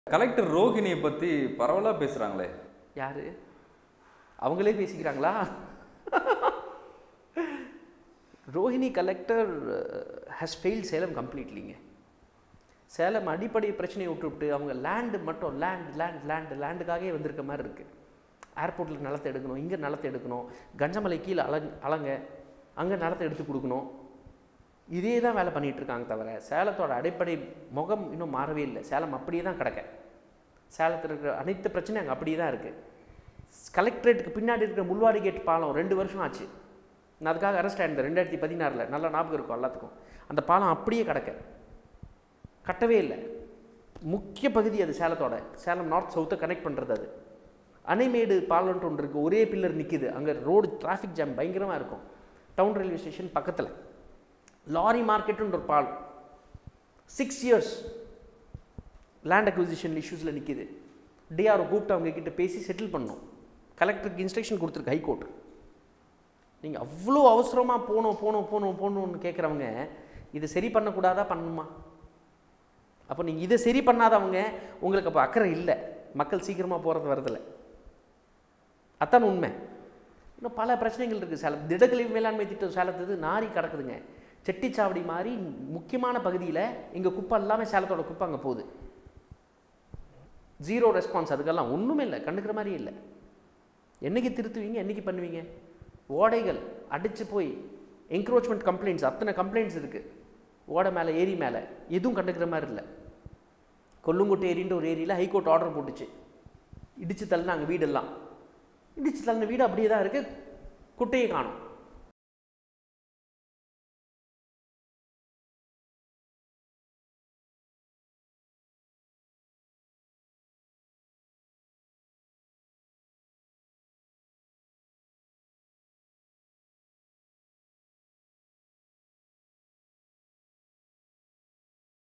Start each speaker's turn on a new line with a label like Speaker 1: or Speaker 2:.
Speaker 1: collector ரோஹிணியை பற்றி பரவலாக பேசுகிறாங்களே
Speaker 2: யாரு அவங்களே பேசிக்கிறாங்களா Rohini collector has fail Salem கம்ப்ளீட்லிங்க சேலம் அடிப்படை பிரச்சனையை விட்டுவிட்டு அவங்க லேண்டு மட்டும் லேண்ட் லேண்ட் லேண்ட் லேண்டுக்காகவே வந்திருக்க மாதிரி இருக்குது ஏர்போர்ட்டில் நிலத்தை எடுக்கணும் இங்கே நிலத்தை எடுக்கணும் கஞ்சமலை கீழே அலங் அலங்க அங்கே நிலத்தை எடுத்து கொடுக்கணும் இதே தான் வேலை பண்ணிகிட்டு இருக்காங்க தவிர சேலத்தோட அடிப்படை முகம் இன்னும் மாறவே இல்லை சேலம் அப்படியே தான் கிடக்க சேலத்தில் இருக்கிற அனைத்து பிரச்சனையும் அங்கே அப்படியே தான் இருக்குது கலெக்டரேட்டுக்கு பின்னாடி இருக்கிற முள்வாடி கேட் பாலம் ரெண்டு வருஷம் ஆச்சு நான் அதுக்காக அரெஸ்ட் ஆயிருந்தேன் ரெண்டாயிரத்தி பதினாறில் நல்ல ஞாபகம் இருக்கும் எல்லாத்துக்கும் அந்த பாலம் அப்படியே கிடக்க கட்டவே இல்லை முக்கிய பகுதி அது சேலத்தோட சேலம் நார்த் சவுத்தை கனெக்ட் பண்ணுறது அது அணைமேடு பாலம்ன்ட்டு ஒன்று இருக்குது ஒரே பில்லர் நிற்கிது அங்கே ரோடு டிராஃபிக் ஜாம் பயங்கரமாக இருக்கும் டவுன் ரயில்வே ஸ்டேஷன் பக்கத்தில் லாரி மார்க்கெட்டுன்ற ஒரு பாலம் சிக்ஸ் இயர்ஸ் லேண்ட் அக்விசிஷன் இஷ்யூஸில் நிற்கிது டிஆர்ஓ கூப்பிட்டு அவங்க கிட்ட பேசி செட்டில் பண்ணோம் கலெக்டருக்கு இன்ஸ்ட்ரக்ஷன் கொடுத்துருக்கு ஹைகோர்ட் நீங்கள் அவ்வளோ அவசரமாக போகணும் போகணும் போகணும் போகணும்னு கேட்குறவங்க இதை சரி பண்ணக்கூடாதா பண்ணணுமா அப்போ நீங்கள் இதை சரி பண்ணாதவங்க உங்களுக்கு அப்போ அக்கறை இல்லை மக்கள் சீக்கிரமாக போகிறது வரதில்லை அதான் உண்மை இன்னும் பல பிரச்சனைகள் இருக்குது சேலம் திடக்கழிவு மேலாண்மை திட்டம் சேலத்துது நாரி கிடக்குதுங்க செட்டிச்சாவடி மாதிரி முக்கியமான பகுதியில் எங்கள் குப்பை எல்லாமே சேலத்தோட குப்பை அங்கே போகுது ஜீரோ ரெஸ்பான்ஸ் அதுக்கெல்லாம் ஒன்றுமே இல்லை கண்டுக்கிற மாதிரி இல்லை என்னைக்கு திருத்துவீங்க என்னைக்கு பண்ணுவீங்க ஓடைகள் அடித்து போய் என்க்ரோச்மெண்ட் கம்ப்ளைண்ட்ஸ் அத்தனை கம்ப்ளைண்ட்ஸ் இருக்குது ஓடை மேலே ஏரி மேலே எதுவும் கண்டுக்கிற மாதிரி இல்லை கொல்லுங்குட்டை ஏரின்ற ஒரு ஏரியில் ஹைகோர்ட் ஆர்டர் போட்டுச்சு இடித்து தள்ளினாங்க வீடெல்லாம் இடித்து தள்ளின வீடு அப்படியே தான் இருக்குது குட்டையை காணும்